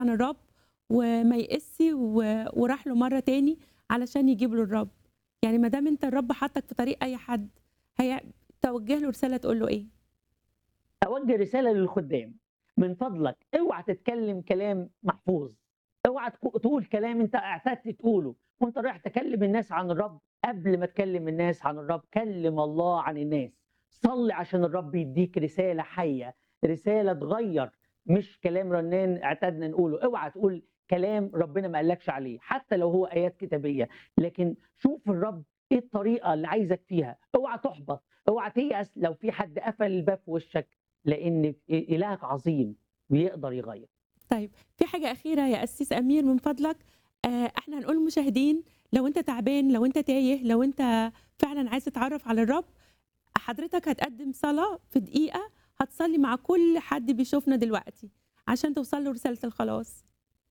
عن الرب وما يقسي و- وراح له مره تاني علشان يجيب له الرب يعني ما دام انت الرب حطك في طريق اي حد هي توجه له رساله تقول له ايه اوجه رساله للخدام من فضلك اوعى تتكلم كلام محفوظ اوعى تكو- تقول كلام انت اعتدت تقوله وانت رايح تكلم الناس عن الرب قبل ما تكلم الناس عن الرب كلم الله عن الناس صلي عشان الرب يديك رساله حيه رساله تغير مش كلام رنان اعتدنا نقوله اوعى تقول كلام ربنا ما قالكش عليه حتى لو هو ايات كتابيه لكن شوف الرب ايه الطريقه اللي عايزك فيها اوعى تحبط اوعى تيأس لو في حد قفل الباب في وشك لان الهك عظيم ويقدر يغير طيب في حاجه اخيره يا قسيس امير من فضلك آه، احنا هنقول للمشاهدين لو انت تعبان لو انت تايه لو انت فعلا عايز تتعرف على الرب حضرتك هتقدم صلاه في دقيقه هتصلي مع كل حد بيشوفنا دلوقتي عشان توصل له رساله الخلاص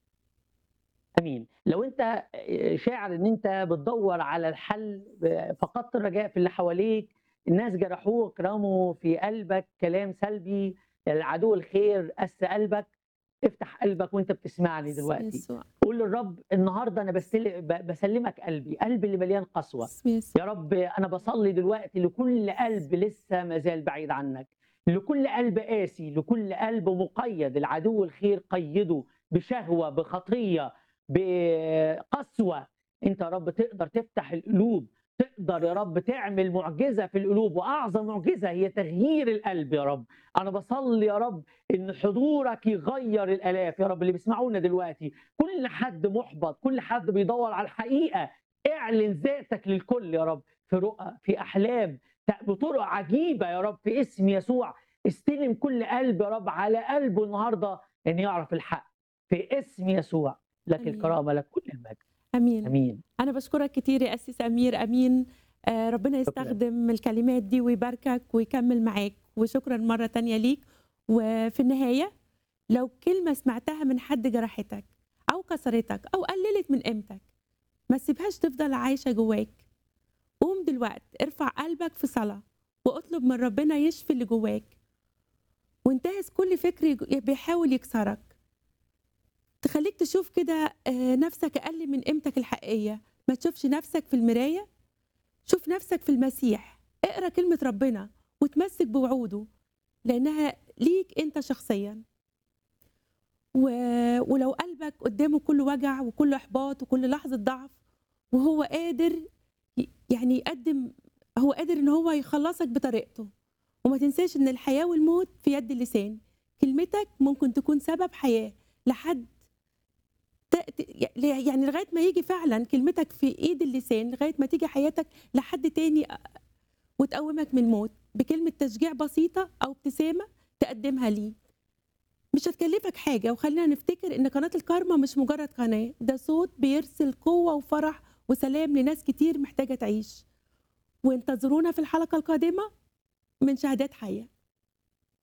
امين لو انت شاعر ان انت بتدور على الحل فقدت الرجاء في اللي حواليك الناس جرحوك رموا في قلبك كلام سلبي العدو الخير قس قلبك افتح قلبك وانت بتسمعني دلوقتي يسوع قول للرب النهارده انا بسل- ب- بسلمك قلبي قلبي اللي مليان قسوه اسم يسوع يا رب انا بصلي دلوقتي لكل قلب لسه ما زال بعيد عنك لكل قلب قاسي لكل قلب مقيد العدو الخير قيده بشهوه بخطيه بقسوه انت يا رب تقدر تفتح القلوب تقدر يا رب تعمل معجزه في القلوب واعظم معجزه هي تغيير القلب يا رب انا بصلي يا رب ان حضورك يغير الالاف يا رب اللي بيسمعونا دلوقتي كل حد محبط كل حد بيدور على الحقيقه اعلن ذاتك للكل يا رب في رؤى في احلام بطرق عجيبه يا رب في اسم يسوع استلم كل قلب يا رب على قلبه النهارده ان يعرف الحق في اسم يسوع لك آمين. الكرامه لك كل المجد امين امين انا بشكرك كتير يا اسيس امير امين آه، ربنا يستخدم الكلمات دي ويباركك ويكمل معاك وشكرا مره تانية ليك وفي النهايه لو كلمه سمعتها من حد جرحتك او كسرتك او قللت من قيمتك ما تسيبهاش تفضل عايشه جواك قوم دلوقتي ارفع قلبك في صلاه واطلب من ربنا يشفي اللي جواك وانتهز كل فكر يج- بيحاول يكسرك تخليك تشوف كده آه، نفسك اقل من قيمتك الحقيقيه ما تشوفش نفسك في المرايه شوف نفسك في المسيح اقرا كلمه ربنا وتمسك بوعوده لانها ليك انت شخصيا و... ولو قلبك قدامه كل وجع وكل احباط وكل لحظه ضعف وهو قادر ي- يعني يقدم هو قادر ان هو يخلصك بطريقته وما تنساش ان الحياه والموت في يد اللسان كلمتك ممكن تكون سبب حياه لحد ت- ت- يعني لغايه ما يجي فعلا كلمتك في ايد اللسان لغايه ما تيجي حياتك لحد تاني وتقومك من الموت بكلمه تشجيع بسيطه او ابتسامه تقدمها ليه مش هتكلفك حاجه وخلينا نفتكر ان قناه الكارما مش مجرد قناه ده صوت بيرسل قوه وفرح وسلام لناس كتير محتاجه تعيش وانتظرونا في الحلقه القادمه من شهادات حيه